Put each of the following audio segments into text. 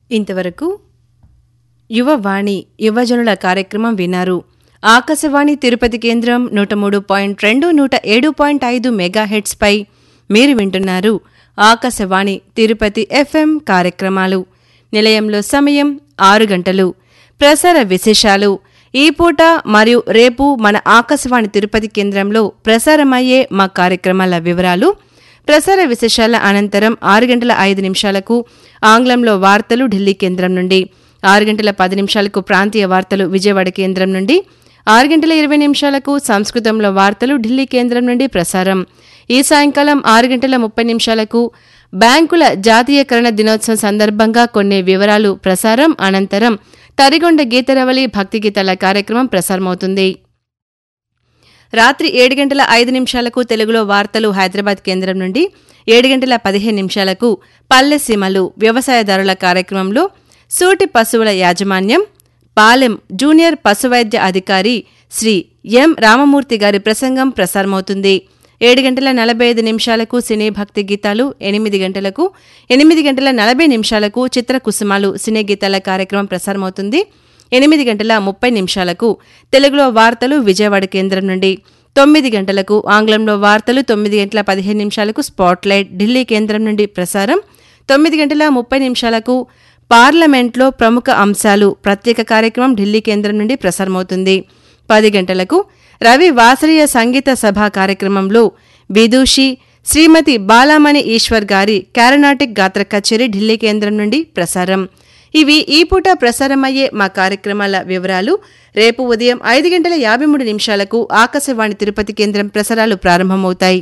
ఇంతవరకు యువవాణి యువజనుల కార్యక్రమం విన్నారు ఆకాశవాణి తిరుపతి కేంద్రం నూట మూడు పాయింట్ రెండు నూట ఏడు పాయింట్ ఐదు మెగాహెట్స్పై మీరు వింటున్నారు ఆకాశవాణి తిరుపతి ఎఫ్ఎం కార్యక్రమాలు నిలయంలో సమయం ఆరు గంటలు ప్రసార విశేషాలు ఈ పూట మరియు రేపు మన ఆకాశవాణి తిరుపతి కేంద్రంలో ప్రసారమయ్యే మా కార్యక్రమాల వివరాలు ప్రసార విశేషాల అనంతరం ఆరు గంటల ఐదు నిమిషాలకు ఆంగ్లంలో వార్తలు ఢిల్లీ కేంద్రం నుండి ఆరు గంటల పది నిమిషాలకు ప్రాంతీయ వార్తలు విజయవాడ కేంద్రం నుండి ఆరు గంటల ఇరవై నిమిషాలకు సంస్కృతంలో వార్తలు ఢిల్లీ కేంద్రం నుండి ప్రసారం ఈ సాయంకాలం ఆరు గంటల ముప్పై నిమిషాలకు బ్యాంకుల జాతీయకరణ దినోత్సవం సందర్భంగా కొన్ని వివరాలు ప్రసారం అనంతరం తరిగొండ గీతరవలి భక్తి గీతాల కార్యక్రమం ప్రసారమవుతుంది రాత్రి ఏడు గంటల ఐదు నిమిషాలకు తెలుగులో వార్తలు హైదరాబాద్ కేంద్రం నుండి ఏడు గంటల పదిహేను నిమిషాలకు పల్లె సీమలు వ్యవసాయదారుల కార్యక్రమంలో సూటి పశువుల యాజమాన్యం పాలెం జూనియర్ పశువైద్య అధికారి శ్రీ ఎం రామమూర్తి గారి ప్రసంగం ప్రసారమవుతుంది ఏడు గంటల నలభై ఐదు నిమిషాలకు సినీ భక్తి గీతాలు ఎనిమిది గంటలకు ఎనిమిది గంటల నలభై నిమిషాలకు చిత్ర కుసుమాలు సినీ గీతాల కార్యక్రమం ప్రసారమవుతుంది ఎనిమిది గంటల ముప్పై నిమిషాలకు తెలుగులో వార్తలు విజయవాడ కేంద్రం నుండి తొమ్మిది గంటలకు ఆంగ్లంలో వార్తలు తొమ్మిది గంటల పదిహేను నిమిషాలకు స్పాట్లైట్ ఢిల్లీ కేంద్రం నుండి ప్రసారం తొమ్మిది గంటల ముప్పై నిమిషాలకు పార్లమెంట్లో ప్రముఖ అంశాలు ప్రత్యేక కార్యక్రమం ఢిల్లీ కేంద్రం నుండి ప్రసారమవుతుంది పది గంటలకు రవి వాసరీయ సంగీత సభ కార్యక్రమంలో విదూషి శ్రీమతి బాలామణి ఈశ్వర్ గారి క్యారనాటిక్ గాత్ర కచేరీ ఢిల్లీ కేంద్రం నుండి ప్రసారం ఇవి ఈ పూట ప్రసారమయ్యే మా కార్యక్రమాల వివరాలు రేపు ఉదయం ఐదు గంటల యాభై మూడు నిమిషాలకు ఆకాశవాణి తిరుపతి కేంద్రం ప్రసారాలు ప్రారంభమవుతాయి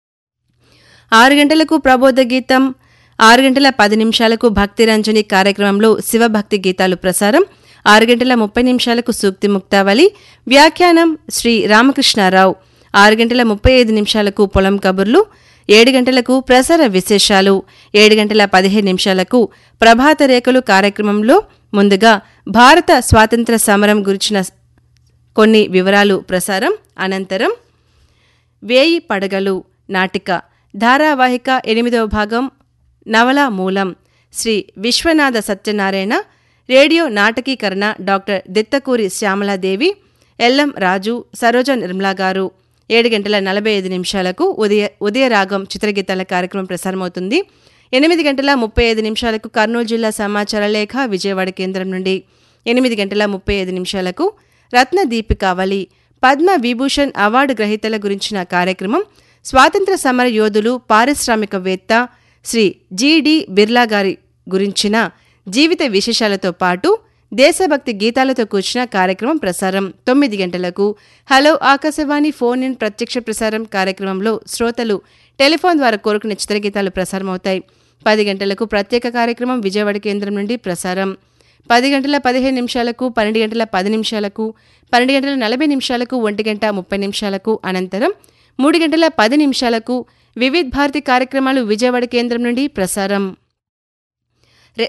ఆరు గంటలకు ప్రబోధ గీతం ఆరు గంటల పది నిమిషాలకు భక్తి రంజని కార్యక్రమంలో శివభక్తి గీతాలు ప్రసారం ఆరు గంటల ముప్పై నిమిషాలకు సూక్తి ముక్తావళి వ్యాఖ్యానం శ్రీ రామకృష్ణారావు ఆరు గంటల ముప్పై ఐదు నిమిషాలకు పొలం కబుర్లు ఏడు గంటలకు ప్రసార విశేషాలు ఏడు గంటల పదిహేను నిమిషాలకు ప్రభాత రేఖలు కార్యక్రమంలో ముందుగా భారత స్వాతంత్ర సమరం గురించిన కొన్ని వివరాలు ప్రసారం అనంతరం వేయి పడగలు నాటిక ధారావాహిక ఎనిమిదవ భాగం నవల మూలం శ్రీ విశ్వనాథ సత్యనారాయణ రేడియో నాటకీకరణ డాక్టర్ దిత్తకూరి శ్యామలాదేవి ఎల్ఎం రాజు సరోజ నిర్మలా గారు ఏడు గంటల నలభై ఐదు నిమిషాలకు ఉదయ ఉదయరాగం చిత్రగీతాల కార్యక్రమం ప్రసారమవుతుంది ఎనిమిది గంటల ముప్పై ఐదు నిమిషాలకు కర్నూలు జిల్లా సమాచార లేఖ విజయవాడ కేంద్రం నుండి ఎనిమిది గంటల ముప్పై ఐదు నిమిషాలకు రత్న దీపికావళి పద్మ విభూషణ్ అవార్డు గ్రహీతల గురించిన కార్యక్రమం స్వాతంత్ర సమర యోధులు పారిశ్రామికవేత్త శ్రీ జిడి బిర్లా గారి గురించిన జీవిత విశేషాలతో పాటు దేశభక్తి గీతాలతో కూర్చిన కార్యక్రమం ప్రసారం తొమ్మిది గంటలకు హలో ఆకాశవాణి ఫోన్ ఇన్ ప్రత్యక్ష ప్రసారం కార్యక్రమంలో శ్రోతలు టెలిఫోన్ ద్వారా కోరుకునే చిత్రగీతాలు ప్రసారమవుతాయి పది గంటలకు ప్రత్యేక కార్యక్రమం విజయవాడ కేంద్రం నుండి ప్రసారం పది గంటల పదిహేను నిమిషాలకు పన్నెండు గంటల పది నిమిషాలకు పన్నెండు గంటల నలభై నిమిషాలకు ఒంటి గంట ముప్పై నిమిషాలకు అనంతరం మూడు గంటల పది నిమిషాలకు వివిధ్ భారతి కార్యక్రమాలు విజయవాడ కేంద్రం నుండి ప్రసారం రే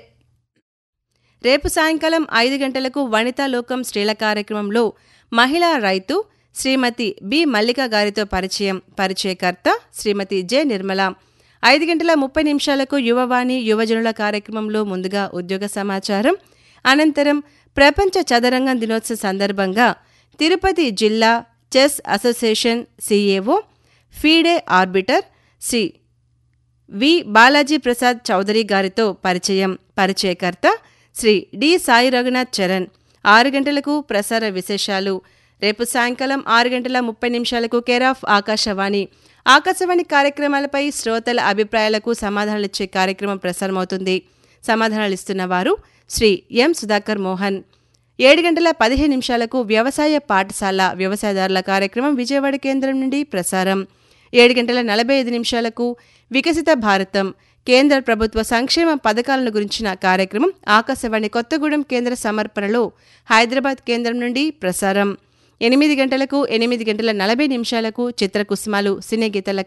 రేపు సాయంకాలం ఐదు గంటలకు వనితా లోకం స్త్రీల కార్యక్రమంలో మహిళా రైతు శ్రీమతి బి మల్లిక గారితో పరిచయం పరిచయకర్త శ్రీమతి జె నిర్మల ఐదు గంటల ముప్పై నిమిషాలకు యువవాణి యువజనుల కార్యక్రమంలో ముందుగా ఉద్యోగ సమాచారం అనంతరం ప్రపంచ చదరంగం దినోత్సవ సందర్భంగా తిరుపతి జిల్లా chess association CAO FIDE arbiter Shri V Balaji Prasad Chowdary గారితో పరిచయం పరిచయకర్త శ్రీ డి సాయి రఘునాథ్ చరణ్ ఆరు గంటలకు ప్రసార విశేషాలు రేపు సాయంకాలం ఆరు గంటల ముప్పై నిమిషాలకు కేర్ ఆఫ్ ఆకాశవాణి ఆకాశవాణి కార్యక్రమాలపై శ్రోతల అభిప్రాయాలకు సమాధానాలిచ్చే కార్యక్రమం ప్రసారమవుతుంది సమాధానాలు ఇస్తున్న వారు శ్రీ ఎం సుధాకర్ మోహన్ ఏడు గంటల పదిహేను నిమిషాలకు వ్యవసాయ పాఠశాల వ్యవసాయదారుల కార్యక్రమం విజయవాడ కేంద్రం నుండి ప్రసారం ఏడు గంటల నలభై ఐదు నిమిషాలకు వికసిత భారతం కేంద్ర ప్రభుత్వ సంక్షేమ పథకాలను గురించిన కార్యక్రమం ఆకాశవాణి కొత్తగూడెం కేంద్ర సమర్పణలో హైదరాబాద్ కేంద్రం నుండి ప్రసారం ఎనిమిది గంటలకు ఎనిమిది గంటల నలభై నిమిషాలకు చిత్రకుసుమాలు సినీ గీతాల